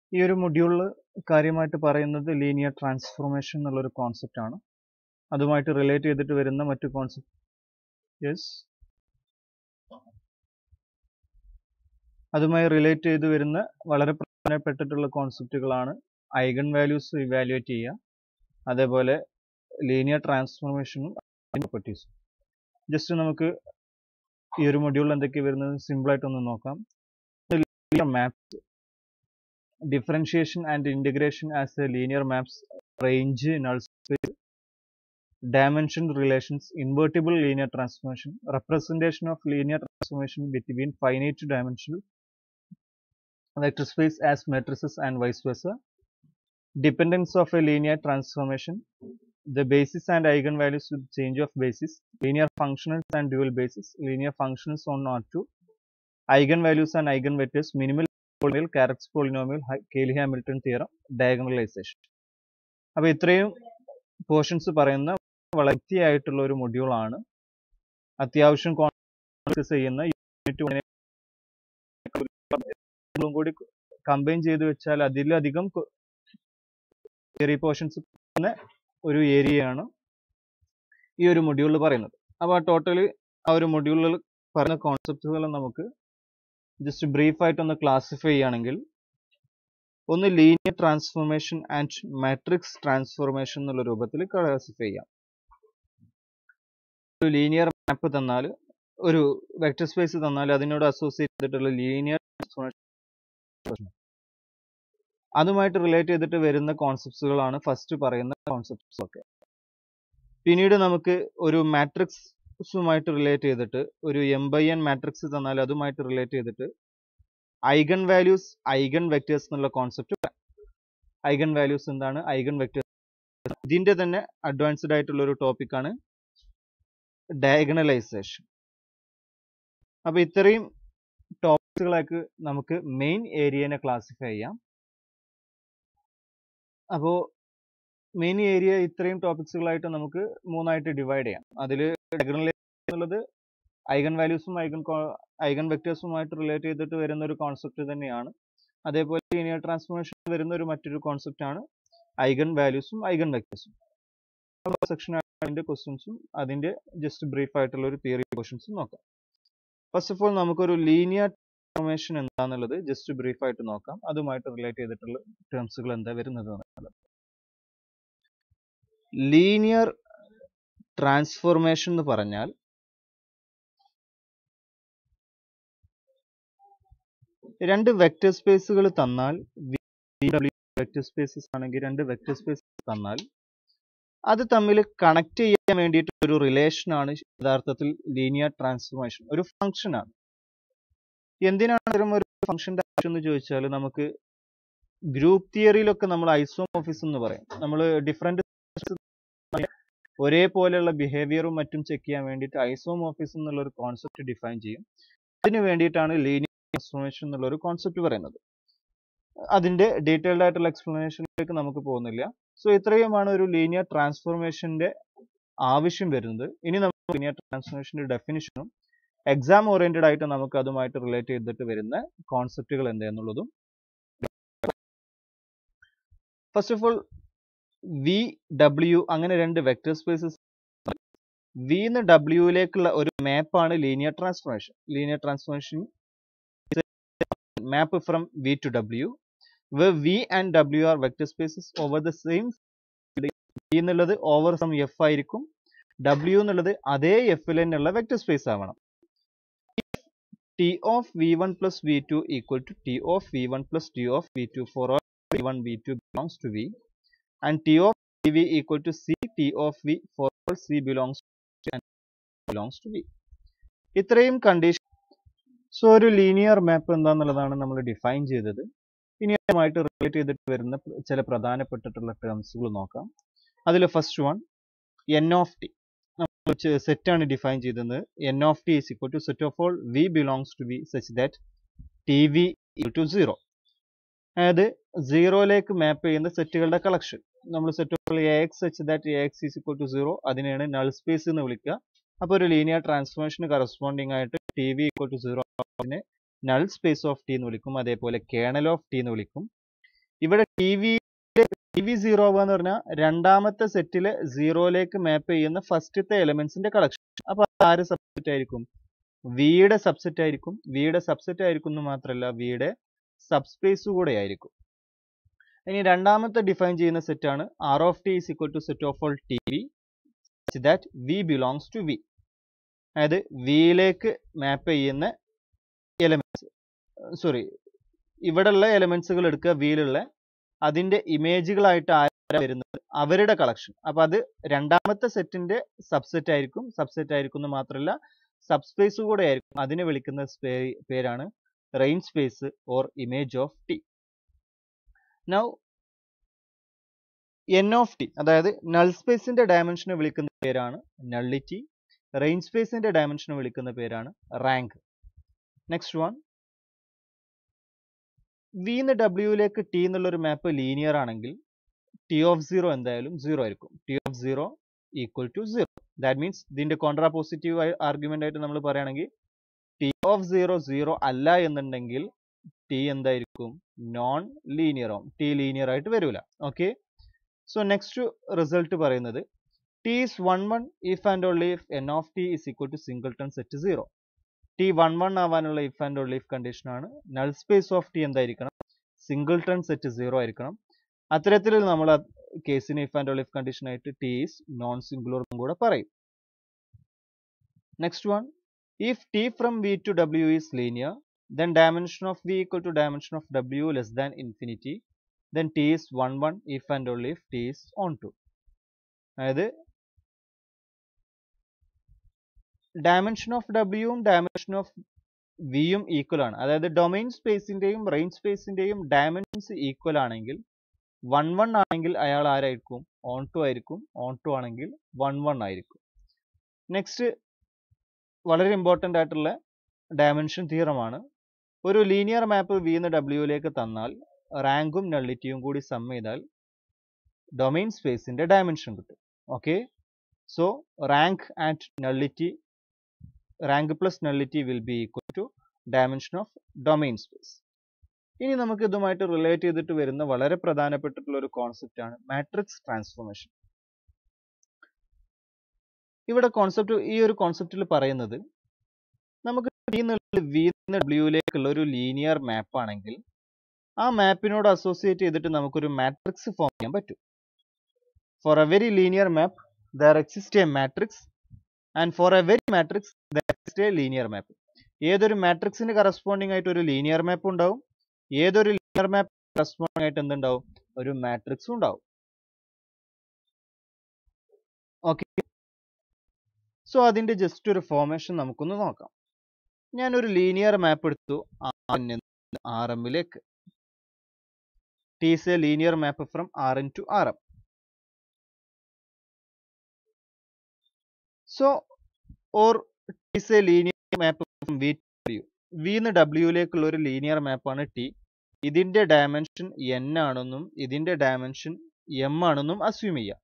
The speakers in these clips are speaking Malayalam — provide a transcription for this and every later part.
ഈ ഒരു മൊഡ്യൂളിൽ കാര്യമായിട്ട് പറയുന്നത് ലീനിയർ ട്രാൻസ്ഫോർമേഷൻ എന്നുള്ളൊരു കോൺസെപ്റ്റ് ആണ് അതുമായിട്ട് റിലേറ്റ് ചെയ്തിട്ട് വരുന്ന മറ്റു കോൺസെപ്റ്റ് യെസ് അതുമായി റിലേറ്റ് ചെയ്ത് വരുന്ന വളരെ പ്രധാനപ്പെട്ടിട്ടുള്ള കോൺസെപ്റ്റുകളാണ് ഐഗൺ വാല്യൂസ് ഇവാലുവേറ്റ് ചെയ്യുക അതേപോലെ ലീനിയർ ട്രാൻസ്ഫോർമേഷനും പ്രോപ്പർട്ടീസും ജസ്റ്റ് നമുക്ക് ഈ ഒരു മൊഡ്യൂളിൽ എന്തൊക്കെ വരുന്നത് സിമ്പിളായിട്ടൊന്ന് നോക്കാം maps differentiation and integration as a linear maps range null space dimension relations invertible linear transformation representation of linear transformation between finite dimensional vector space as matrices and vice versa dependence of a linear transformation the basis and eigenvalues with change of basis linear functionals and dual basis linear functions on R2 eigenvalues and eigenvectors minimal polynomial കാരക്സ് polynomial Cayley Hamilton theorem diagonalisation അപ്പോൾ ഇത്രയും പോർഷൻസ് പറയുന്ന വളരെ ആയിട്ടുള്ള ഒരു മൊഡ്യൂളാണ് അത്യാവശ്യം കോൺസെപ്റ്റ് ചെയ്യുന്ന യൂണിറ്റ് കൂടി കമ്പൈൻ ചെയ്ത് വെച്ചാൽ അതിലധികം തിയറി പോർഷൻസ് ഒരു ഏരിയയാണ് ഈ ഒരു മൊഡ്യൂളിൽ പറയുന്നത് അപ്പോൾ ആ ടോട്ടലി ആ ഒരു മൊഡ്യൂളിൽ പറഞ്ഞ കോൺസെപ്റ്റുകൾ നമുക്ക് ജസ്റ്റ് ബ്രീഫ് ആയിട്ട് ഒന്ന് ക്ലാസിഫൈ ചെയ്യുകയാണെങ്കിൽ ഒന്ന് linear transformation and matrix transformation എന്നുള്ള രൂപത്തിൽ ക്ലാസിഫൈ ചെയ്യാം ഒരു ലീനിയർ മാപ്പ് തന്നാൽ ഒരു വെക്ടർ സ്പേസ് തന്നാൽ അതിനോട് അസോസിയേറ്റ് ചെയ്തിട്ടുള്ള ലീനിയർ അതുമായിട്ട് റിലേറ്റ് ചെയ്തിട്ട് വരുന്ന കോൺസെപ്റ്റ്സുകളാണ് ഫസ്റ്റ് പറയുന്ന കോൺസെപ്റ്റ്സ് ഒക്കെ പിന്നീട് നമുക്ക് ഒരു മാട്രിക്സ് മാട്രിക്സുമായിട്ട് റിലേറ്റ് ചെയ്തിട്ട് ഒരു എം ബൈ എൻ മാട്രിക്സ് തന്നാൽ അതുമായിട്ട് റിലേറ്റ് ചെയ്തിട്ട് ഐഗൺ വാല്യൂസ് ഐഗൺ വെക്ടേഴ്സ് എന്നുള്ള കോൺസെപ്റ്റ് ഐഗൺ വാല്യൂസ് എന്താണ് ഐഗൺ വെക്ടേഴ്സ് ഇതിന്റെ തന്നെ അഡ്വാൻസ്ഡ് ആയിട്ടുള്ള ഒരു ടോപ്പിക്കാണ് ഡയഗണലൈസേഷൻ അപ്പൊ ഇത്രയും ടോപ്പിക്കുകളായിട്ട് നമുക്ക് മെയിൻ ഏരിയനെ ക്ലാസിഫൈ ചെയ്യാം അപ്പോൾ മെയിൻ ഏരിയ ഇത്രയും ടോപ്പിക്സുകളായിട്ട് നമുക്ക് മൂന്നായിട്ട് ഡിവൈഡ് ചെയ്യാം അതിൽ എന്നുള്ളത് ഐഗൺ വാല്യൂസും ഐഗൺ ഐഗൺ വെക്ടേഴ്സുമായിട്ട് റിലേറ്റ് ചെയ്തിട്ട് വരുന്ന ഒരു കോൺസെപ്റ്റ് തന്നെയാണ് അതേപോലെ ലീനിയർ ട്രാൻസ്ഫോർമേഷൻ വരുന്ന ഒരു മറ്റൊരു കോൺസെപ്റ്റ് ആണ് ഐഗൺ വാല്യൂസും ഐഗൺ വെക്ടേഴ്സും സെക്ഷൻ അതിന്റെ ക്വസ്റ്റ്യൻസും അതിന്റെ ജസ്റ്റ് ബ്രീഫ് ആയിട്ടുള്ള ഒരു തിയറി ക്വസ്റ്റ്യൻസും നോക്കാം ഫസ്റ്റ് ഓഫ് ഓൾ നമുക്കൊരു ലീനിയർ ട്രാൻസ്ഫോർമേഷൻ എന്താണെന്നുള്ളത് ജസ്റ്റ് ബ്രീഫ് ആയിട്ട് നോക്കാം അതുമായിട്ട് റിലേറ്റ് ചെയ്തിട്ടുള്ള ടേംസുകൾ എന്താ വരുന്നത് എന്നുള്ളത് ലീനിയർ ട്രാൻസ്ഫോർമേഷൻ എന്ന് പറഞ്ഞാൽ രണ്ട് വെക്റ്റർ സ്പേസുകൾ തന്നാൽ വെക്റ്റർ സ്പേസസ് ആണെങ്കിൽ രണ്ട് വെക്റ്റർ സ്പേസ് തന്നാൽ അത് തമ്മിൽ കണക്ട് ചെയ്യാൻ വേണ്ടിയിട്ട് ഒരു റിലേഷൻ ആണ് യഥാർത്ഥത്തിൽ ലീനിയർ ട്രാൻസ്ഫോർമേഷൻ ഒരു ഫംഗ്ഷൻ ആണ് എന്തിനാണ് ഇത്തരം ഒരു ഫംഗ്ഷന്റെ ആവശ്യം എന്ന് ചോദിച്ചാൽ നമുക്ക് ഗ്രൂപ്പ് തിയറിയിലൊക്കെ നമ്മൾ ഐസോമോഫിസ് എന്ന് പറയും നമ്മൾ ഡിഫറെന്റ് ഒരേപോലെയുള്ള ബിഹേവിയറും മറ്റും ചെക്ക് ചെയ്യാൻ വേണ്ടിയിട്ട് ഐസോമോഫിസ് എന്നുള്ള ഒരു കോൺസെപ്റ്റ് ഡിഫൈൻ ചെയ്യും അതിന് വേണ്ടിയിട്ടാണ് ലീനിയർ ട്രാൻസ്ഫോർമേഷൻ എന്നുള്ള ഒരു കോൺസെപ്റ്റ് പറയുന്നത് അതിന്റെ ഡീറ്റെയിൽഡ് ആയിട്ടുള്ള എക്സ്പ്ലനേഷനിലേക്ക് നമുക്ക് പോകുന്നില്ല സോ ഇത്രയുമാണ് ഒരു ലീനിയർ ട്രാൻസ്ഫോർമേഷന്റെ ആവശ്യം വരുന്നത് ഇനി നമുക്ക് ലീനിയർ ട്രാൻസ്ഫോർമേഷന്റെ ഡെഫിനിഷനും എക്സാം ഓറിയന്റഡ് ആയിട്ട് നമുക്ക് അതുമായിട്ട് റിലേറ്റ് ചെയ്തിട്ട് വരുന്ന കോൺസെപ്റ്റുകൾ എന്തെന്നുള്ളതും first of all V W അങ്ങനെ രണ്ട് വെക്ടർ സ്പേസസ് വി എന്ന് ഡബ്ല്യുവിലേക്കുള്ള ഒരു മാപ്പാണ് linear transformation linear transformation map from V to W V and W are vector spaces over the same V എന്നുള്ളത് ഓവർ സം എഫ് ആയിരിക്കും ഡബ്ല്യു എന്നുള്ളത് അതേ എഫിൽ തന്നെയുള്ള വെക്ടർ സ്പേസ് ആവണം T of V one plus V two equal to T of V one plus T of V to four V one V two belongs to V and T of V equal to C T of V for C belongs to and belongs to V. ഇത്രയും കണ്ടീഷൻ സോ ഒരു ലീനിയർ മാപ്പ് എന്താന്നുള്ളതാണ് നമ്മൾ ഡിഫൈൻ ചെയ്തത് ഇനി അതുമായിട്ട് റിലേറ്റ് ചെയ്തിട്ട് വരുന്ന ചില പ്രധാനപ്പെട്ടിട്ടുള്ള ടേംസുകൾ നോക്കാം അതിൽ first one N of T set ആണ് ഡിഫൈൻ ചെയ്തത് N of T is equal to set of all V belongs to V such that T V to zero അതായത് സീറോയിലേക്ക് മാപ്പ് ചെയ്യുന്ന സെറ്റുകളുടെ കളക്ഷൻ നമ്മൾ സെറ്റ് എ എക്സ് വെച്ച് that A X is equal to zero അതിനെയാണ് നൾ സ്പേസ് എന്ന് വിളിക്കുക അപ്പോൾ ഒരു ലീനിയർ ട്രാൻസ്ഫോർമേഷന് കറസ്പോണ്ടിങ് ആയിട്ട് T V equal to zero അതിനെ നൾ സ്പേസ് ഓഫ് ടി എന്ന് വിളിക്കും അതേപോലെ കേണൽ ഓഫ് ടി എന്ന് വിളിക്കും ഇവിടെ T V T V zero എന്ന് പറഞ്ഞാൽ രണ്ടാമത്തെ സെറ്റിലെ സീറോയിലേക്ക് മാപ്പ് ചെയ്യുന്ന ഫസ്റ്റത്തെ എലമെന്റ്സിന്റെ കളക്ഷൻ അപ്പൊ ആര് സബ്സെറ്റ് ആയിരിക്കും വിയുടെ സബ്സെറ്റ് ആയിരിക്കും വിയുടെ സബ്സെറ്റ് ആയിരിക്കും എന്ന് മാത്രമല്ല വിയുടെ സബ്സ്പേസ് കൂടെ ആയിരിക്കും ഇനി രണ്ടാമത്തെ ഡിഫൈൻ ചെയ്യുന്ന സെറ്റ് ആണ് R of T is equal to set of all T V that V belongs to V അതായത് വിയിലേക്ക് മാപ്പ് ചെയ്യുന്ന എലമെന്റ്സ് സോറി ഇവിടെയുള്ള എലമെന്റ്സുകൾ എടുക്കുക വിയിലുള്ള അതിന്റെ ഇമേജുകളായിട്ട് ആരാ വരുന്നത് അവരുടെ കളക്ഷൻ അപ്പൊ അത് രണ്ടാമത്തെ സെറ്റിന്റെ സബ്സെറ്റ് ആയിരിക്കും സബ്സെറ്റ് ആയിരിക്കും എന്ന് മാത്രമല്ല സബ്സ്പേസ് കൂടെ ആയിരിക്കും അതിനെ വിളിക്കുന്ന പേരാണ് range space or image of T now N of T അതായത് നൾ സ്പേസിന്റെ ഡയമെൻഷനെ വിളിക്കുന്ന പേരാണ് നള്ളിറ്റി റെയിൻ സ്പേസിന്റെ ഡയമെൻഷനെ വിളിക്കുന്ന പേരാണ് റാങ്ക് നെക്സ്റ്റ് വൺ വിന്ന് ഡബ്ല്യൂയിലേക്ക് ടി എന്നുള്ള ഒരു മാപ്പ് ലീനിയർ ആണെങ്കിൽ ടി ഓഫ് സീറോ എന്തായാലും സീറോ ആയിരിക്കും T of zero equal to zero that means ഇതിന്റെ കോൺട്രാ പോസിറ്റീവ് ആർഗ്യുമെന്റ് ആയിട്ട് നമ്മൾ പറയുകയാണെങ്കിൽ ടി ഓഫ് സീറോ സീറോ അല്ല എന്നുണ്ടെങ്കിൽ ടി എന്തായിരിക്കും നോൺ ലീനിയർ ആവും ടി ലീനിയർ ആയിട്ട് വരൂല ഓക്കെ സോ നെക്സ്റ്റ് റിസൾട്ട് പറയുന്നത് T is one one if and only if N of T is equal to singleton set zero T one one ആവാനുള്ള if and only if condition ആണ് നൾ സ്പേസ് ഓഫ് ടി എന്തായിരിക്കണം സിംഗിൾട്ടൺ സെറ്റ് സീറോ ആയിരിക്കണം അത്തരത്തിൽ നമ്മൾ കേസിന് if and only if condition ആയിട്ട് ടി ഈസ് നോൺ സിംഗുലർ എന്നും കൂടെ പറയും next one if T from V to W is linear then dimension of v equal to dimension of w less than infinity then t is 1 1 if and only if t is on 2 അതായത് ഡയമെൻഷൻ ഓഫ് ഡബ്ല്യുവും ഡയമെൻഷൻ ഓഫ് വിയും ഈക്വൽ ആണ് അതായത് ഡൊമൈൻ സ്പേസിന്റെയും റേഞ്ച് സ്പേസിന്റെയും ഡയമെൻഷൻസ് ഈക്വൽ ആണെങ്കിൽ വൺ വൺ ആണെങ്കിൽ അയാൾ ആരായിരിക്കും ഓൺ ടു ആയിരിക്കും ഓൺ ടു ആണെങ്കിൽ വൺ വൺ ആയിരിക്കും നെക്സ്റ്റ് വളരെ ഇമ്പോർട്ടൻ്റ് ആയിട്ടുള്ള ഡയമെൻഷൻ തിയറമാണ് ഒരു ലീനിയർ മാപ്പ് വി എന്ന് ഡബ്ല്യൂയിലേക്ക് തന്നാൽ റാങ്കും നള്ളിറ്റിയും കൂടി സം ചെയ്താൽ ഡൊമൈൻ സ്പേസിന്റെ ഡയമെൻഷൻ കിട്ടും okay so rank and nullity rank plus nullity will be equal to dimension of domain space ഇനി നമുക്ക് ഇതുമായിട്ട് റിലേറ്റ് ചെയ്തിട്ട് വരുന്ന വളരെ പ്രധാനപ്പെട്ടിട്ടുള്ള ഒരു കോൺസെപ്റ്റ് ആണ് മാട്രിക്സ് ട്രാൻസ്ഫോർമേഷൻ ഇവിടെ കോൺസെപ്റ്റ് ഈ ഒരു കോൺസെപ്റ്റിൽ പറയുന്നത് നമുക്ക് ടി എന്നുള്ള വി ഡബ്ല്യൂയിലേക്കുള്ള ഒരു ലീനിയർ മാപ്പ് ആണെങ്കിൽ ആ മാപ്പിനോട് അസോസിയേറ്റ് ചെയ്തിട്ട് നമുക്കൊരു മാട്രിക്സ് ഫോം ചെയ്യാൻ പറ്റും for every linear map there exist a matrix and for every matrix there exist a linear map ഏതൊരു മാട്രിക്സിന് കറസ്പോണ്ടിങ് ആയിട്ട് ഒരു ലീനിയർ മാപ്പ് ഉണ്ടാവും ഏതൊരു ലീനിയർ മാപ്പ് കറസ്പോണ്ടിങ് ആയിട്ട് എന്തുണ്ടാവും ഒരു മാട്രിക്സും ഉണ്ടാവും ഓക്കെ സോ അതിന്റെ ജസ്റ്റ് ഒരു ഫോർമേഷൻ നമുക്കൊന്ന് നോക്കാം ഞാനൊരു ലീനിയർ മാപ്പ് എടുത്തു ആർ എമ്മിലേക്ക് T is a linear map from R N to R M so or is a linear map from V W വിന്ന് ഡബ്ല്യൂയിലേക്കുള്ള ഒരു ലീനിയർ മാപ്പാണ് ടി ഇതിന്റെ ഡയമെൻഷൻ എൻ ആണെന്നും ഇതിന്റെ ഡയമെൻഷൻ എം ആണെന്നും അസ്യൂം ചെയ്യാം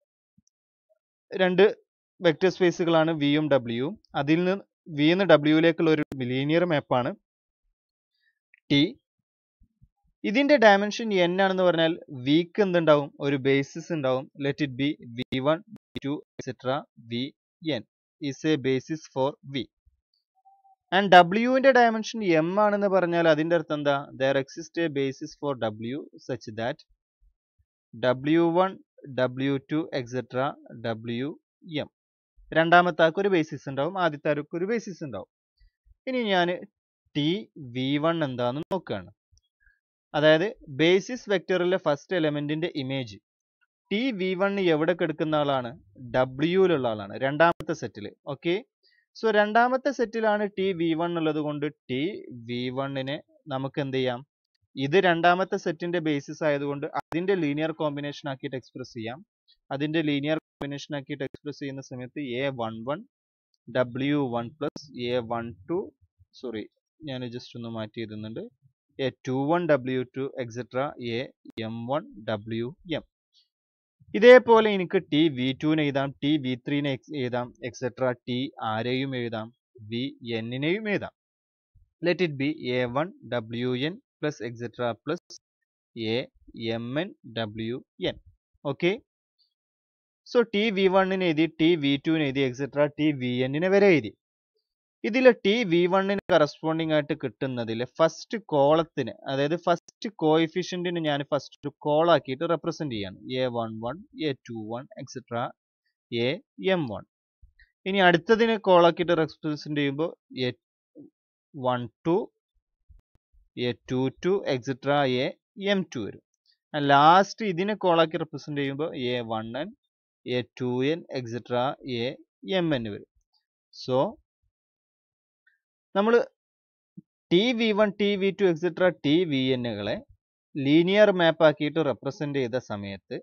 രണ്ട് വെക്ടർ സ്പേസുകളാണ് വിയും ഡബ്ല്യുവും അതിൽ നിന്ന് വി എന്ന് ഡബ്ല്യൂയിലേക്കുള്ള ഒരു ലീനിയർ മാപ്പാണ് ടി ഇതിന്റെ ഡയമെൻഷൻ എൻ ആണെന്ന് പറഞ്ഞാൽ വിക്ക് എന്തുണ്ടാവും ഒരു ബേസിസ് ഉണ്ടാവും let it be V one V two etcetera V N is a basis for V and ഡബ്ല്യുവിന്റെ ഡയമെൻഷൻ എം ആണെന്ന് പറഞ്ഞാൽ അതിന്റെ അർത്ഥം എന്താ there exist a basis for W such that W one W two etcetera W M രണ്ടാമത്തെ ആൾക്ക് ഒരു ബേസിസ് ഉണ്ടാവും ആദ്യത്തെ ആൾക്ക് ഒരു ബേസിസ് ഉണ്ടാവും ഇനി ഞാൻ ടി വി വൺ എന്താന്ന് നോക്കുകയാണ് അതായത് ബേസിസ് വെക്ടറിലെ ഫസ്റ്റ് എലമെന്റിന്റെ ഇമേജ് ടി വി വൺ എവിടെ കിടക്കുന്ന ആളാണ് ഡബ്ല്യൂയിലുള്ള ആളാണ് രണ്ടാമത്തെ സെറ്റിൽ ഓക്കെ സോ രണ്ടാമത്തെ സെറ്റിലാണ് ടി വി വൺ ഉള്ളത് കൊണ്ട് ടി വി വണ്ണിനെ നമുക്ക് എന്ത് ചെയ്യാം ഇത് രണ്ടാമത്തെ സെറ്റിന്റെ ബേസിസ് ആയതുകൊണ്ട് അതിന്റെ ലീനിയർ കോമ്പിനേഷൻ ആക്കിയിട്ട് എക്സ്പ്രസ് ചെയ്യാം അതിന്റെ ലീനിയർ കോമ്പിനേഷൻ ആക്കിയിട്ട് എക്സ്പ്രസ് ചെയ്യുന്ന സമയത്ത് A one one W one plus A one two sorry ഞാൻ ജസ്റ്റ് ഒന്ന് മാറ്റി എഴുതുന്നുണ്ട് A two one W two etcetera A M one W M ഇതേപോലെ എനിക്ക് ടി വി ടുവിന് എഴുതാം ടി വി ത്രീനെ എഴുതാം എക്സെട്ര ടി ആരെയും എഴുതാം വി എന്നിനെയും എഴുതാം let it be A one W N plus etcetera plus A M N W N okay so T V വണ്ണിന് എഴുതി ടി വി ടുവിന് എഴുതി എക്സെട്ര ടി വി എന്നിനെ വരെ എഴുതി ഇതിൽ ടി വി വണ്ണിന് കറസ്പോണ്ടിങ് ആയിട്ട് കിട്ടുന്നതിൽ ഫസ്റ്റ് കോളത്തിന് അതായത് ഫസ്റ്റ് കോയിഫിഷ്യന്റിന് ഞാൻ ഫസ്റ്റ് ഒരു കോൾ ആക്കിയിട്ട് റെപ്രസെന്റ് ചെയ്യാണ് A one one A two one etcetera A M one ഇനി അടുത്തതിനെ കോൾ ആക്കിയിട്ട് റെപ്രസെന്റ് ചെയ്യുമ്പോൾ A one two A two two etcetera A M two വരും ലാസ്റ്റ് ഇതിനെ കോൾ ആക്കി റെപ്രസെന്റ് ചെയ്യുമ്പോൾ A one N A two N etcetera A M N വരും സോ നമ്മൾ T V one T V two etcetera T V എന്നുകളെ ലീനിയർ മാപ്പ് ആക്കിയിട്ട് റെപ്രസെന്റ് ചെയ്ത സമയത്ത്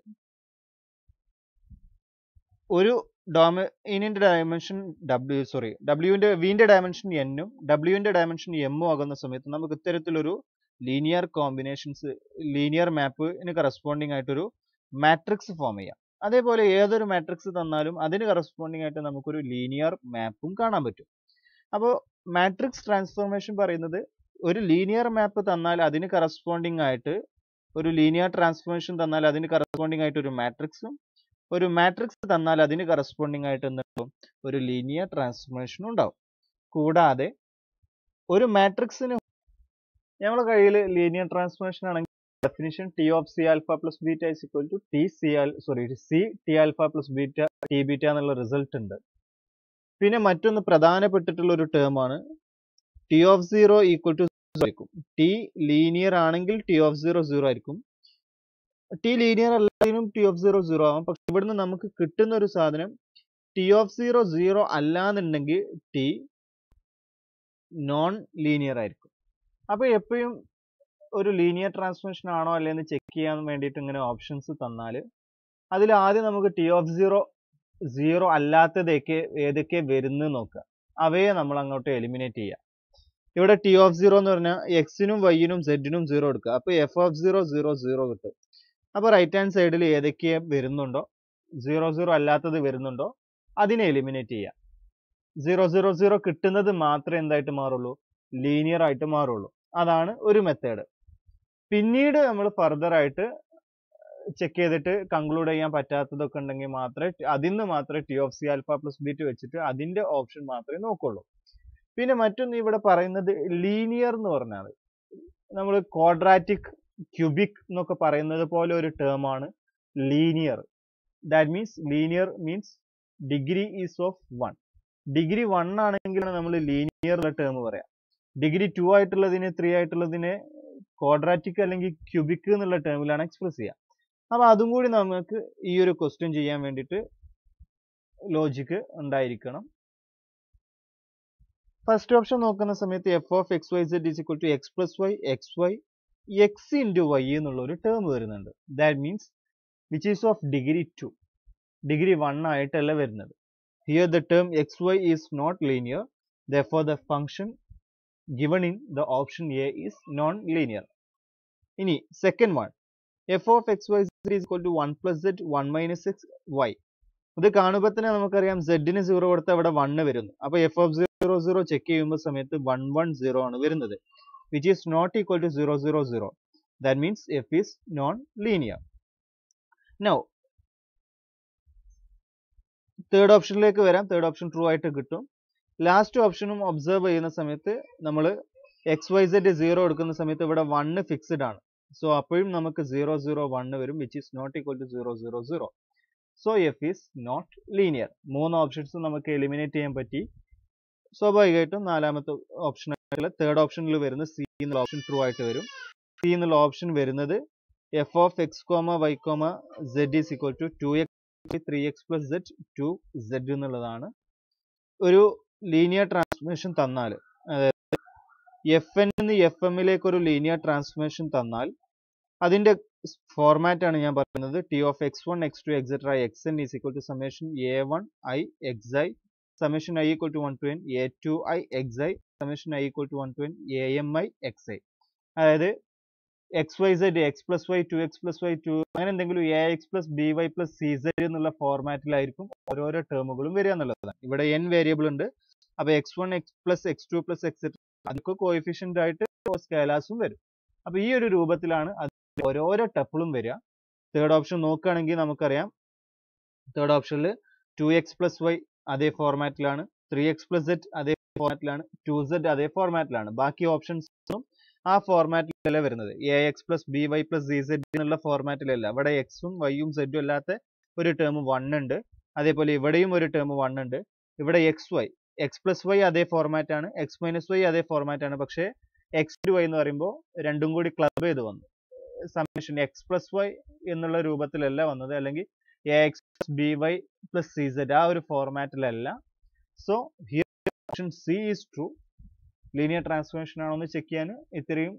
ഒരു ഡൊമൈനിന്റെ ഡയമെൻഷൻ ഡബ്ല്യു സോറി ഡബ്ല്യുവിന്റെ വിന്റെ ഡയമെൻഷൻ എന്നും ഡബ്ല്യുവിന്റെ ഡയമെൻഷൻ എമ്മും ആകുന്ന സമയത്ത് നമുക്ക് ഇത്തരത്തിലൊരു ലീനിയർ കോമ്പിനേഷൻസ് ലീനിയർ മാപ്പിന് കറസ്പോണ്ടിങ് ആയിട്ടൊരു മാട്രിക്സ് ഫോം ചെയ്യാം അതേപോലെ ഏതൊരു മാട്രിക്സ് തന്നാലും അതിന് കറസ്പോണ്ടിങ് ആയിട്ട് നമുക്കൊരു ലീനിയർ മാപ്പും കാണാൻ പറ്റും അപ്പോൾ മാട്രിക്സ് ട്രാൻസ്ഫോർമേഷൻ പറയുന്നത് ഒരു ലീനിയർ മാപ്പ് തന്നാൽ അതിന് കറസ്പോണ്ടിങ് ആയിട്ട് ഒരു ലീനിയർ ട്രാൻസ്ഫോർമേഷൻ തന്നാൽ അതിന് കറസ്പോണ്ടിങ് ആയിട്ട് ഒരു മാട്രിക്സും ഒരു മാട്രിക്സ് തന്നാൽ അതിന് കറസ്പോണ്ടിങ് ആയിട്ട് എന്തുണ്ടാവും ഒരു ലീനിയർ ട്രാൻസ്ഫോർമേഷനും ഉണ്ടാവും കൂടാതെ ഒരു മാട്രിക്സിന് നമ്മുടെ കയ്യിൽ ലീനിയർ ട്രാൻസ്ഫോർമേഷൻ ആണെങ്കിൽ definition T of C alpha plus beta is equal to T C al sorry C T alpha plus beta T beta എന്നുള്ള റിസൾട്ട് ഉണ്ട് പിന്നെ മറ്റൊന്ന് പ്രധാനപ്പെട്ടിട്ടുള്ള ഒരു ടേം ആണ് T of zero equal to ആയിരിക്കും ടി ലീനിയർ ആണെങ്കിൽ ടി ഓഫ് സീറോ സീറോ ആയിരിക്കും ടി ലീനിയർ അല്ലാതിനും ടി ഓഫ് സീറോ സീറോ ആവാം പക്ഷെ ഇവിടുന്ന് നമുക്ക് കിട്ടുന്ന ഒരു സാധനം ടി ഓഫ് സീറോ സീറോ അല്ലാന്നുണ്ടെങ്കിൽ ടി നോൺ ലീനിയർ ആയിരിക്കും അപ്പൊ എപ്പോഴും ഒരു ലീനിയർ ട്രാൻസ്ഫോർമേഷൻ ആണോ അല്ലേന്ന് ചെക്ക് ചെയ്യാൻ വേണ്ടിയിട്ട് ഇങ്ങനെ ഓപ്ഷൻസ് തന്നാൽ അതിൽ ആദ്യം നമുക്ക് ടി ഓഫ് സീറോ സീറോ അല്ലാത്തതൊക്കെ ഏതൊക്കെ വരുന്നു നോക്കുക അവയെ നമ്മൾ അങ്ങോട്ട് എലിമിനേറ്റ് ചെയ്യുക ഇവിടെ ടി ഓഫ് സീറോ എന്ന് പറഞ്ഞാൽ എക്സിനും വൈനും സെഡിനും സീറോ എടുക്കുക അപ്പൊ F of zero zero zero കിട്ടും അപ്പൊ റൈറ്റ് ഹാൻഡ് സൈഡിൽ ഏതൊക്കെ വരുന്നുണ്ടോ സീറോ സീറോ അല്ലാത്തത് വരുന്നുണ്ടോ അതിനെ എലിമിനേറ്റ് ചെയ്യുക സീറോ സീറോ സീറോ കിട്ടുന്നത് മാത്രമേ എന്തായിട്ട് മാറുള്ളൂ ലീനിയർ ആയിട്ട് മാറുള്ളൂ അതാണ് ഒരു മെത്തേഡ് പിന്നീട് നമ്മൾ ഫർദർ ആയിട്ട് ചെക്ക് ചെയ്തിട്ട് കൺക്ലൂഡ് ചെയ്യാൻ പറ്റാത്തതൊക്കെ ഉണ്ടെങ്കിൽ മാത്രമേ അതിന്ന് മാത്രമേ T of C alpha plus beta വെച്ചിട്ട് അതിന്റെ ഓപ്ഷൻ മാത്രമേ നോക്കുള്ളൂ പിന്നെ മറ്റൊന്ന് ഇവിടെ പറയുന്നത് ലീനിയർ എന്ന് പറഞ്ഞാൽ നമ്മൾ ക്വാഡ്രാറ്റിക് ക്യൂബിക് എന്നൊക്കെ പറയുന്നത് പോലെ ഒരു ടേം ആണ് linear that means linear means degree is of one degree one ആണെങ്കിലാണ് നമ്മൾ ലീനിയർ എന്ന ടേം പറയാം ഡിഗ്രി ടു ആയിട്ടുള്ളതിനെ ത്രീ ആയിട്ടുള്ളതിനെ ക്വാഡ്രാറ്റിക് അല്ലെങ്കിൽ ക്യൂബിക് എന്നുള്ള ടേമിലാണ് എക്സ്പ്രസ് ചെയ്യുക അപ്പൊ അതും കൂടി നമുക്ക് ഈ ഒരു ക്വസ്റ്റ്യൻ ചെയ്യാൻ വേണ്ടിയിട്ട് ലോജിക്ക് ഉണ്ടായിരിക്കണം ഫസ്റ്റ് ഓപ്ഷൻ നോക്കുന്ന സമയത്ത് F of X Y Z is equal to X plus Y X Y X into Y എന്നുള്ള ഒരു ടേം വരുന്നുണ്ട് that means which is of degree two degree one ആയിട്ടല്ല വരുന്നത് here the term X Y is not linear therefore the function given in the option A is non-linear. ഇനി second one F of X Y Z is equal to one plus Z one minus X Y ഇത് കാണുമ്പോൾ തന്നെ നമുക്കറിയാം സെഡിന് സീറോ കൊടുത്താൽ അവിടെ വണ്ണ് വരുന്നു അപ്പൊ F of zero zero check ചെയ്യുമ്പോൾ സമയത്ത് വൺ വൺ സീറോ ആണ് വരുന്നത് which is not equal to zero zero zero that means F is non linear now third ഓപ്ഷനിലേക്ക് വരാം തേർഡ് ഓപ്ഷൻ ട്രൂ ആയിട്ട് കിട്ടും ലാസ്റ്റ് ഓപ്ഷനും ഒബ്സർവ് ചെയ്യുന്ന സമയത്ത് നമ്മൾ എക്സ് വൈ സെഡ് സീറോ എടുക്കുന്ന സമയത്ത് ഇവിടെ വണ്ണ് ഫിക്സ്ഡ് ആണ് സോ അപ്പോഴും നമുക്ക് സീറോ സീറോ വണ്ണ് വരും which is not equal to zero zero zero so F is not linear മൂന്ന് ഓപ്ഷൻസ് നമുക്ക് എലിമിനേറ്റ് ചെയ്യാൻ പറ്റി സ്വാഭാവികമായിട്ടും നാലാമത്തെ ഓപ്ഷൻ തേർഡ് ഓപ്ഷനിൽ വരുന്ന സി എന്നുള്ള ഓപ്ഷൻ ട്രൂ ആയിട്ട് വരും സി എന്നുള്ള ഓപ്ഷൻ വരുന്നത് F of X comma Y comma Z is equal to two X three X plus Z two Z എന്നുള്ളതാണ് ഒരു ലീനിയർ ട്രാൻസ്ഫോർമേഷൻ തന്നാൽ അതായത് എഫ് എൻ നിന്ന് എഫ് എമ്മിലേക്ക് ഒരു ലീനിയർ ട്രാൻസ്ഫോർമേഷൻ തന്നാൽ അതിന്റെ ഫോർമാറ്റ് ആണ് ഞാൻ പറയുന്നത് T of X one X two etcetera X N is equal to summation A one I X I summation I equal to one to N A two I X I summation I equal to one to N A M I X I അതായത് X Y Z X plus Y two X plus Y two അങ്ങനെ എന്തെങ്കിലും A X plus B Y plus C Z എന്നുള്ള ഫോർമാറ്റിലായിരിക്കും ഓരോരോ ടേമുകളും വരിക എന്നുള്ളതാണ് ഇവിടെ എൻ വേരിയബിൾ ഉണ്ട് അപ്പൊ X one X plus X two plus X അതൊക്കെ കോഎഫിഷ്യന്റ് ആയിട്ട് സ്കേലാസും വരും അപ്പൊ ഈ ഒരു രൂപത്തിലാണ് അത് ഓരോരോ ടപ്പിളും വരിക തേർഡ് ഓപ്ഷൻ നോക്കുകയാണെങ്കിൽ നമുക്കറിയാം തേർഡ് ഓപ്ഷനിൽ ടു എക്സ് പ്ലസ് വൈ അതേ ഫോർമാറ്റിലാണ് ത്രീ എക്സ് പ്ലസ് സെറ്റ് അതേ ഫോർമാറ്റിലാണ് ടു സെഡ് അതേ ഫോർമാറ്റിലാണ് ബാക്കി ഓപ്ഷൻസും ആ ഫോർമാറ്റിലല്ല വരുന്നത് A X plus B Y plus C Z എന്നുള്ള ഫോർമാറ്റിലല്ല ഇവിടെ എക്സും വൈയും സെഡും അല്ലാത്ത ഒരു ടേം വൺ ഉണ്ട് അതേപോലെ ഇവിടെയും ഒരു ടേം വൺ ഉണ്ട് ഇവിടെ X Y X plus Y അതേ ഫോർമാറ്റ് ആണ് എക്സ് മൈനസ് വൈ അതേ ഫോർമാറ്റ് ആണ് പക്ഷേ എക്സ് വൈ എന്ന് പറയുമ്പോൾ രണ്ടും കൂടി ക്ലബ് ചെയ്ത് വന്നു സമ്മേഷൻ എക്സ് പ്ലസ് വൈ എന്നുള്ള രൂപത്തിലല്ല വന്നത് അല്ലെങ്കിൽ A X plus B Y plus C Z ആ ഒരു ഫോർമാറ്റിലല്ല so here option C is true linear transformation ആണോ എന്ന് ചെക്ക് ചെയ്യാൻ ഇത്രയും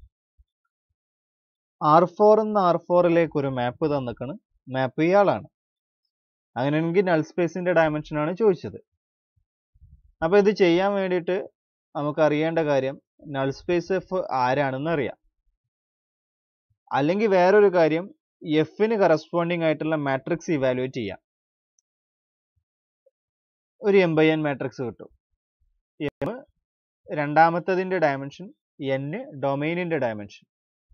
ആർ ഫോർ എന്ന ആർ ഫോറിലേക്ക് ഒരു മാപ്പ് തന്നിക്കണ് മാപ്പ് ഇയാളാണ് അങ്ങനെയാണെങ്കിൽ നൾ സ്പേസിന്റെ ഡയമെൻഷൻ ആണ് ചോദിച്ചത് അപ്പൊ ഇത് ചെയ്യാൻ വേണ്ടിയിട്ട് നമുക്ക് അറിയേണ്ട കാര്യം നൾ സ്പേസ് എഫ് ആരാണെന്ന് അറിയാം അല്ലെങ്കിൽ വേറൊരു കാര്യം എഫിന് കറസ്പോണ്ടിങ് ആയിട്ടുള്ള മാട്രിക്സ് ഇവാലുവേറ്റ് ചെയ്യാം ഒരു എം ബൈ എൻ മാട്രിക്സ് കിട്ടും എം രണ്ടാമത്തതിന്റെ ഡയമെൻഷൻ എൻ ഡൊമൈനിന്റെ ഡയമെൻഷൻ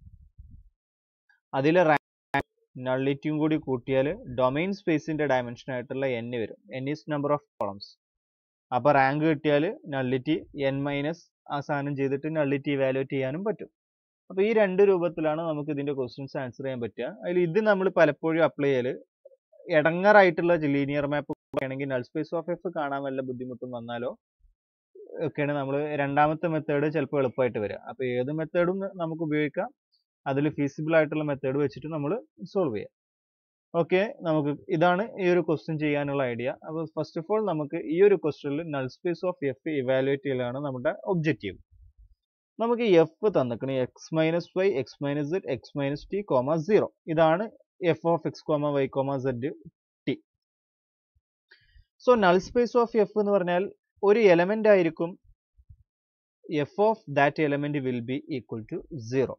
അതിൽ നള്ളിറ്റിയും കൂടി കൂട്ടിയാൽ ഡൊമൈൻ സ്പേസിന്റെ ഡയമെൻഷൻ ആയിട്ടുള്ള എൻ വരും N is number of columns അപ്പൊ റാങ്ക് കിട്ടിയാൽ നള്ളിറ്റി എൻ മൈനസ് ആ സാധനം ചെയ്തിട്ട് നള്ളിറ്റി ഇവാലുവേറ്റ് ചെയ്യാനും പറ്റും അപ്പൊ ഈ രണ്ട് രൂപത്തിലാണ് നമുക്ക് ഇതിന്റെ ക്വസ്റ്റ്യൻസ് ആൻസർ ചെയ്യാൻ പറ്റുക അതിൽ ഇത് നമ്മൾ പലപ്പോഴും അപ്ലൈ ചെയ്യല് ഇടങ്ങറായിട്ടുള്ള ലീനിയർ മാപ്പ് ആണെങ്കിൽ നൾ സ്പേസ് ഓഫ് എഫ് കാണാൻ വല്ല ബുദ്ധിമുട്ടും വന്നാലോ ഒക്കെയാണ് നമ്മൾ രണ്ടാമത്തെ മെത്തേഡ് ചിലപ്പോൾ എളുപ്പമായിട്ട് വരിക അപ്പോൾ ഏത് മെത്തേഡും നമുക്ക് ഉപയോഗിക്കാം അതിൽ ഫീസിബിൾ ആയിട്ടുള്ള മെത്തേഡ് വെച്ചിട്ട് നമ്മൾ സോൾവ് ചെയ്യാം ഓക്കെ നമുക്ക് ഇതാണ് ഈ ഒരു ക്വസ്റ്റ്യൻ ചെയ്യാനുള്ള ഐഡിയ അപ്പോൾ ഫസ്റ്റ് ഓഫ് ഓൾ നമുക്ക് ഈ ഒരു ക്വസ്റ്റ്യനിൽ null space of F evaluate ചെയ്യലാണ് നമ്മുടെ ഒബ്ജക്റ്റീവ് നമുക്ക് എഫ് തന്നിക്കണ X minus Y X minus Z X minus T comma zero ഇതാണ് F of X comma Y comma Z T so null space of F എന്ന് പറഞ്ഞാൽ ഒരു എലമെന്റ് ആയിരിക്കും F of that element will be equal to zero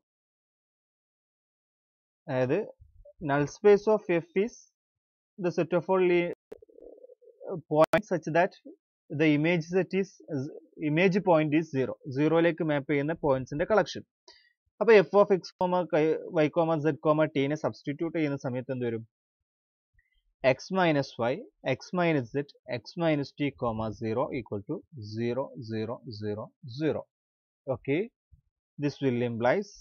അതായത് null space of f is the set of all points such that the image set is image point is 0 സീറോയിലേക്ക് മാപ്പ് ചെയ്യുന്ന പോയിന്റ്സിന്റെ കളക്ഷൻ അപ്പൊ F of X comma Y comma Z comma ടീനെ സബ്സ്റ്റിറ്റ്യൂട്ട് ചെയ്യുന്ന സമയത്ത് എന്ത് വരും X minus Y X minus Z X minus T comma zero equal to zero zero zero zero okay this will implies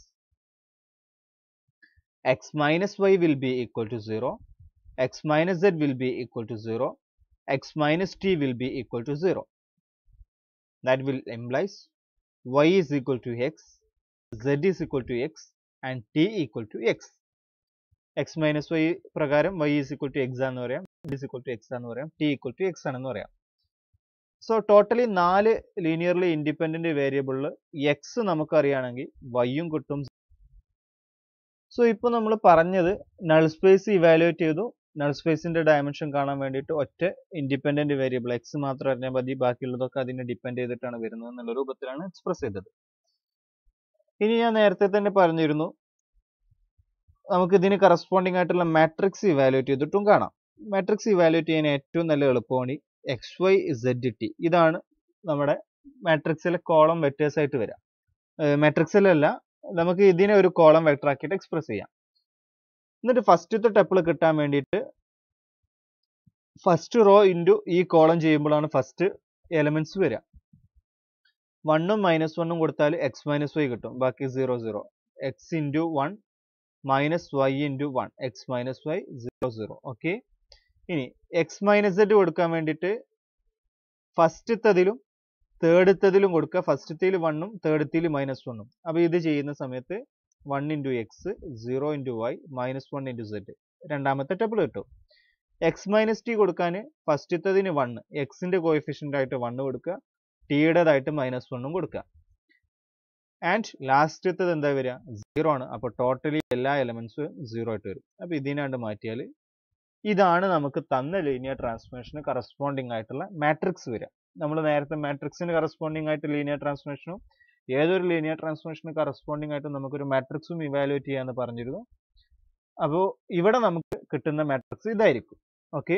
x minus y will be equal to 0, x minus z will be equal to 0, x minus t will be equal to 0. That will implies y is equal to x, z is equal to x and t equal to x. x minus y പ്രകാരം y is equal to x ആണെന്ന് പറയാം z is equal to x ആണെന്ന് പറയാം t equal to x ആണെന്ന് പറയാം സോ ടോട്ടലി നാല് ലീനിയർലി ഇൻഡിപെൻഡന്റ് വേരിയബിളിൽ എക്സ് നമുക്കറിയാണെങ്കിൽ വൈയും കിട്ടും സോ ഇപ്പോൾ നമ്മൾ പറഞ്ഞത് നൾ സ്പേസ് ഇവാലുവേറ്റ് ചെയ്തു നൾ സ്പേസിന്റെ ഡയമെൻഷൻ കാണാൻ വേണ്ടിയിട്ട് ഒറ്റ ഇൻഡിപെൻഡന്റ് വേരിയബിൾ എക്സ് മാത്രം അറിഞ്ഞാൽ മതി ബാക്കിയുള്ളതൊക്കെ അതിനെ ഡിപ്പെൻഡ് ചെയ്തിട്ടാണ് വരുന്നത് എന്നുള്ള രൂപത്തിലാണ് എക്സ്പ്രസ് ചെയ്തത് ഇനി ഞാൻ നേരത്തെ തന്നെ പറഞ്ഞിരുന്നു നമുക്ക് ഇതിന് കറസ്പോണ്ടിങ് ആയിട്ടുള്ള മാട്രിക്സ് ഇവാലുവേറ്റ് ചെയ്തിട്ടും കാണാം മാട്രിക്സ് ഇവാലുവേറ്റ് ചെയ്യാൻ ഏറ്റവും നല്ല എളുപ്പമാണ് എക്സ് വൈ സെഡ് ടി ഇതാണ് നമ്മുടെ മാട്രിക്സിലെ കോളം വെക്ടേഴ്സ് ആയിട്ട് വരിക മാട്രിക്സിലല്ല നമുക്ക് ഇതിനെ ഒരു കോളം വെക്ടർ ആക്കിയിട്ട് എക്സ്പ്രസ് ചെയ്യാം എന്നിട്ട് ഫസ്റ്റത്തെ ടെപ്പിൾ കിട്ടാൻ വേണ്ടിയിട്ട് ഫസ്റ്റ് റോ ഇൻറ്റു ഈ കോളം ചെയ്യുമ്പോഴാണ് ഫസ്റ്റ് എലമെന്റ്സ് വരിക വണ്ണും മൈനസ് വണ്ണും കൊടുത്താൽ എക്സ് മൈനസ് വൈ കിട്ടും ബാക്കി zero zero X into one minus Y into one X minus Y zero zero okay ഇനി എക്സ് മൈനസ് സെഡ് കൊടുക്കാൻ വേണ്ടിയിട്ട് ഫസ്റ്റത്തതിലും തേർഡത്തതിലും കൊടുക്കുക ഫസ്റ്റത്തിൽ വണ്ണും തേർഡത്തിൽ മൈനസ് വണ്ണും അപ്പോൾ ഇത് ചെയ്യുന്ന സമയത്ത് one into X zero into Y minus one into Z രണ്ടാമത്തെ ടേബിൾ കിട്ടും എക്സ് മൈനസ് ടി കൊടുക്കാൻ ഫസ്റ്റത്തതിന് വണ്ണ് എക്സിന്റെ കോയിഫിഷ്യൻ്റ് ആയിട്ട് വണ്ണ് കൊടുക്കുക ടിയുടേതായിട്ട് മൈനസ് വണ്ണും കൊടുക്കുക ആൻഡ് ലാസ്റ്റത്തത് എന്താ വരിക സീറോ ആണ് അപ്പോൾ ടോട്ടലി എല്ലാ എലമെന്റ്സും സീറോ ആയിട്ട് വരും അപ്പോൾ ഇതിനാണ്ട് മാറ്റിയാൽ ഇതാണ് നമുക്ക് തന്ന ലീനിയർ ട്രാൻസ്ഫോർമേഷന് കറസ്പോണ്ടിങ് ആയിട്ടുള്ള മാട്രിക്സ് വരിക നമ്മൾ നേരത്തെ മാട്രിക്സിന് കറസ്പോണ്ടിങ് ആയിട്ട് ലീനിയർ ട്രാൻസ്ഫോർമേഷനും ഏതൊരു ലീനിയർ ട്രാൻസ്ഫോർമേഷന് കറസ്പോണ്ടിങ് ആയിട്ട് നമുക്കൊരു മാട്രിക്സും ഇവാലുവേറ്റ് ചെയ്യാന്ന് പറഞ്ഞിരുന്നു അപ്പോൾ ഇവിടെ നമുക്ക് കിട്ടുന്ന മാട്രിക്സ് ഇതായിരിക്കും ഓക്കെ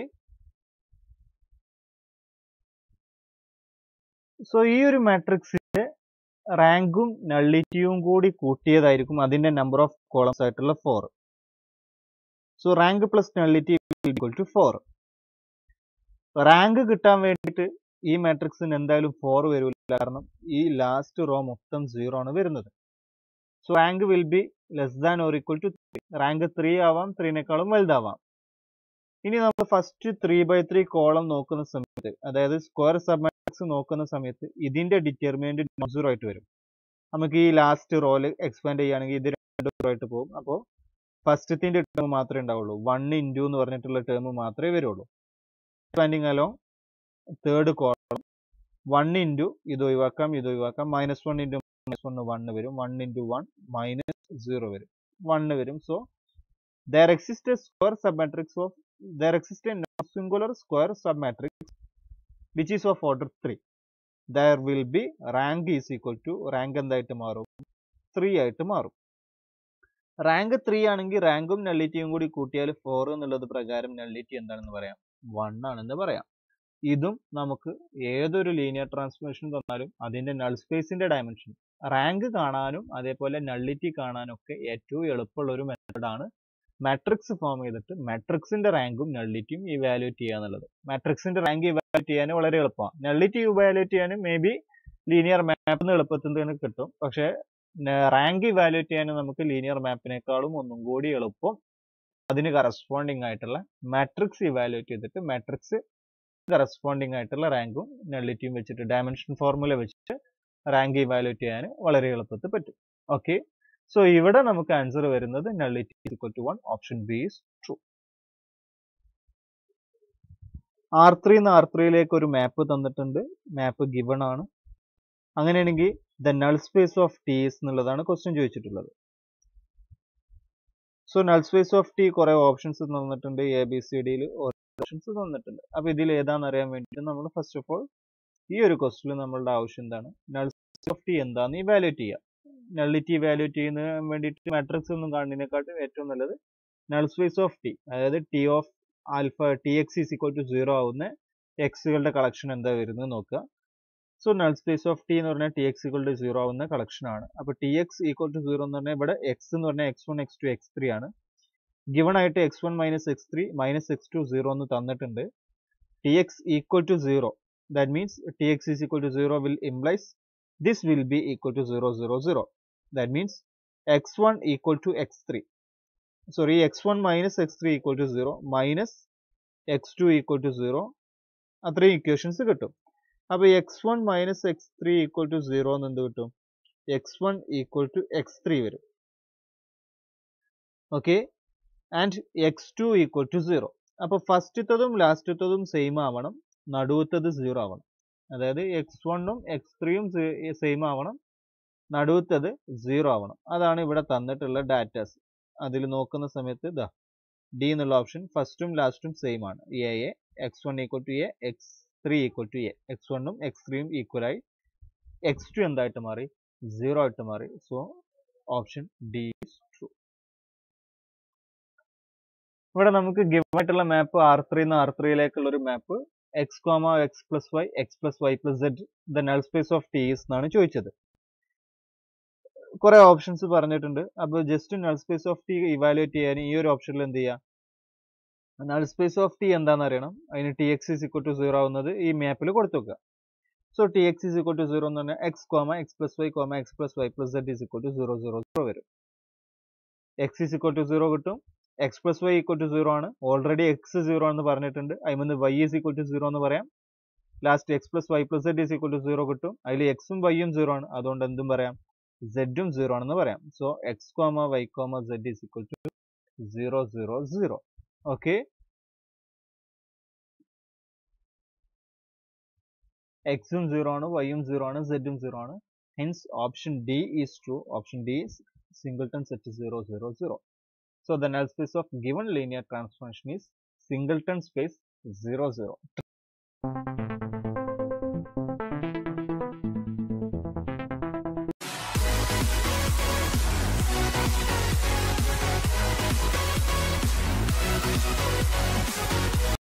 സോ ഈ ഒരു മാട്രിക്സിന്റെ റാങ്കും നള്ളിറ്റിയും കൂടി കൂട്ടിയതായിരിക്കും അതിന്റെ നമ്പർ ഓഫ് കോളംസ് ആയിട്ടുള്ള four so rank plus nullity equal to four rank കിട്ടാൻ വേണ്ടിയിട്ട് ഈ മാട്രിക്സിന് എന്തായാലും ഫോർ വരില്ല കാരണം ഈ ലാസ്റ്റ് റോ മൊത്തം സീറോ ആണ് വരുന്നത് so rank will be less than or equal to three rank three ആവാം ത്രീനേക്കാളും വലുതാവാം ഇനി നമ്മൾ first three by three column നോക്കുന്ന സമയത്ത് അതായത് സ്ക്വയർ സബ് മാട്രിക്സ് നോക്കുന്ന സമയത്ത് ഇതിന്റെ ഡിറ്റർമിനന്റ് നോൺ സീറോ ആയിട്ട് വരും നമുക്ക് ഈ ലാസ്റ്റ് റോല് എക്സ്പാൻഡ് ചെയ്യുകയാണെങ്കിൽ ഇത് രണ്ട് സീറോ ആയിട്ട് പോകും അപ്പോൾ ഫസ്റ്റത്തിന്റെ ടേം മാത്രമേ ഉണ്ടാവുള്ളൂ വൺ ഇൻറ്റു എന്ന് പറഞ്ഞിട്ടുള്ള ടേം മാത്രമേ വരുള്ളൂ എക്സ്പാൻഡിങ് അലോ തേർഡ് കോളം വൺ ഇൻറ്റു ഇത് ഒഴിവാക്കാം ഇത് ഒഴിവാക്കാം minus one into minus one one വരും one into one minus zero വരും വൺ വരും so there exist a square sub matrix of there exist a non singular square sub matrix which is of order three there will be rank is equal to rank എന്തായിട്ട് മാറും ത്രീ ആയിട്ട് മാറും റാങ്ക് ത്രീ ആണെങ്കിൽ റാങ്കും നള്ളിറ്റിയും കൂടി കൂട്ടിയാൽ ഫോർ എന്നുള്ളത് പ്രകാരം നള്ളിറ്റി എന്താണെന്ന് പറയാം വൺ ആണെന്ന് പറയാം ഇതും നമുക്ക് ഏതൊരു ലീനിയർ ട്രാൻസ്ഫോർമേഷൻ തന്നാലും അതിന്റെ നൾ സ്പേസിന്റെ ഡയമെൻഷൻ റാങ്ക് കാണാനും അതേപോലെ നള്ളിറ്റി കാണാനും ഒക്കെ ഏറ്റവും എളുപ്പമുള്ള ഒരു മെത്തഡാണ് മാട്രിക്സ് ഫോം ചെയ്തിട്ട് മാട്രിക്സിന്റെ റാങ്കും നള്ളിറ്റിയും ഇവാലുവേറ്റ് ചെയ്യുക എന്നുള്ളത് മാട്രിക്സിന്റെ റാങ്ക് ഇവാലുവേറ്റ് ചെയ്യാൻ വളരെ എളുപ്പമാണ് നള്ളിറ്റി ഇവാലുവേറ്റ് ചെയ്യാനും മേ ബി ലീനിയർ മാപ്പിൽ നിന്ന് എളുപ്പത്തിൽ തന്നെ കിട്ടും പക്ഷേ റാങ്ക് ഇവാലുവേറ്റ് ചെയ്യാൻ നമുക്ക് ലീനിയർ മാപ്പിനേക്കാളും ഒന്നും കൂടി എളുപ്പം അതിന് കറസ്പോണ്ടിങ് ആയിട്ടുള്ള മാട്രിക്സ് ഇവാലുവേറ്റ് ചെയ്തിട്ട് മാട്രിക്സ് കറസ്പോണ്ടിങ് ആയിട്ടുള്ള റാങ്കും നള്ളിറ്റിയും വെച്ചിട്ട് ഡയമെൻഷൻ ഫോർമുല വെച്ചിട്ട് റാങ്ക് ഇവാലുവേറ്റ് ചെയ്യാൻ വളരെ എളുപ്പത്തിൽ പറ്റും ഓക്കെ സോ ഇവിടെ നമുക്ക് ആൻസർ വരുന്നത് nullity equal to one option B is true R three എന്ന് ആർ ത്രീയിലേക്ക് ഒരു മാപ്പ് തന്നിട്ടുണ്ട് മാപ്പ് ഗിവൺ ആണ് അങ്ങനെയാണെങ്കിൽ the null space of T S എന്നുള്ളതാണ് ക്വസ്റ്റ്യൻ ചോദിച്ചിട്ടുള്ളത് so null space of T കുറെ ഓപ്ഷൻസ് തന്നിട്ടുണ്ട് എ ബി സി ഡിയിൽ ഓപ്ഷൻസ് തന്നിട്ടുണ്ട് അപ്പൊ ഇതിൽ ഏതാണെന്ന് അറിയാൻ വേണ്ടിയിട്ട് നമ്മൾ ഫസ്റ്റ് ഓഫ് ഓൾ ഈ ഒരു ക്വസ്റ്റിൽ നമ്മളുടെ ആവശ്യം എന്താണ് നൾ സ്പേസ് ഓഫ് ടി എന്താണെന്ന് ഇവാലുവേറ്റ് ചെയ്യുക നള്ളിറ്റി ഇവാലുവേറ്റ് ചെയ്യുന്നതിന് വേണ്ടിയിട്ട് മാട്രിക്സ് ഒന്നും കാണുന്നതിനെക്കാട്ടും ഏറ്റവും നല്ലത് നൾ സ്പേസ് ഓഫ് ടി അതായത് T of alpha T X is equal to zero ആവുന്ന എക്സുകളുടെ കളക്ഷൻ എന്താ വരുന്നത് നോക്കുക so null space of T എന്ന് പറഞ്ഞാൽ T X equal to zero ആവുന്ന കളക്ഷൻ ആണ് അപ്പൊ T X equal to zero എന്ന് പറഞ്ഞാൽ ഇവിടെ എക്സ് എന്ന് പറഞ്ഞാൽ X one X to X three ആണ് ഗിവൺ ആയിട്ട് X one minus X three minus X two zero എന്ന് തന്നിട്ടുണ്ട് T X equal to zero that means T X is equal to zero will implies this will be equal to zero zero zero that means X one equal to X three sorry X one minus X three equal to zero minus X two equal to zero അത്രയും ഇക്വേഷൻസ് കിട്ടും അപ്പൊ X one minus X three equal to zero എന്ന് എന്ത് കിട്ടും X one equal to X three വരും okay and X two equal to zero അപ്പൊ ഫസ്റ്റത്തതും ലാസ്റ്റത്തതും സെയിം ആവണം നടുവത്തത് സീറോ ആവണം അതായത് എക്സ് വണ്ണും എക്സ് ത്രീയും സെയിം ആവണം നടുവത്തത് സീറോ ആവണം അതാണ് ഇവിടെ തന്നിട്ടുള്ള ഡാറ്റാസ് അതിൽ നോക്കുന്ന സമയത്ത് ഇതാ ഡി എന്നുള്ള ഓപ്ഷൻ ഫസ്റ്റും ലാസ്റ്റും സെയിം ആണ് A A X one equal to A X three equal to A X വണ്ണും എക്സ് ത്രീയും ഈക്വൽ ആയി എക്സ് ടു എന്തായിട്ട് മാറി സീറോ ആയിട്ട് മാറി so option D is true ഇവിടെ നമുക്ക് ഗിവ് ആയിട്ടുള്ള മാപ്പ് ആർ ത്രീ എന്ന് ആർ ത്രീയിലേക്കുള്ള ഒരു map X comma X plus Y X plus Y plus Z the null space of T is എന്നാണ് ചോദിച്ചത് കുറെ ഓപ്ഷൻസ് പറഞ്ഞിട്ടുണ്ട് അപ്പോൾ just null space of T evaluate ചെയ്യാൻ ഈ ഒരു ഓപ്ഷനിൽ എന്ത് ചെയ്യാം നൾ സ്പേസ് ഓഫ് ടി എന്താണെന്ന് അറിയണം അതിന് T X is equal to zero ആവുന്നത് ഈ മാപ്പിൽ കൊടുത്തു വെക്കുക so T X is equal to zero എന്ന് പറഞ്ഞാൽ X comma X plus Y comma X plus Y plus Z is equal to zero zero zero വരും X is equal to zero കിട്ടും X plus Y equal to zero ആണ് ഓൾറെഡി എക്സ് സീറോ എന്ന് പറഞ്ഞിട്ടുണ്ട് അതിൽ Y is equal to zero എന്ന് പറയാം last X plus Y plus Z is equal to zero കിട്ടും അതിൽ എക്സും വൈയും സീറോ ആണ് അതുകൊണ്ട് എന്തും പറയാം സെഡും സീറോ ആണെന്ന് പറയാം so X comma Y comma Z is equal to zero zero zero okay എക്സും സീറോ ആണ് വൈയും സീറോ ആണ് സെഡും സീറോ ആണ് hence option D is true option D is singleton set 0 0 0 so the null space of given linear transformation is singleton space 0 0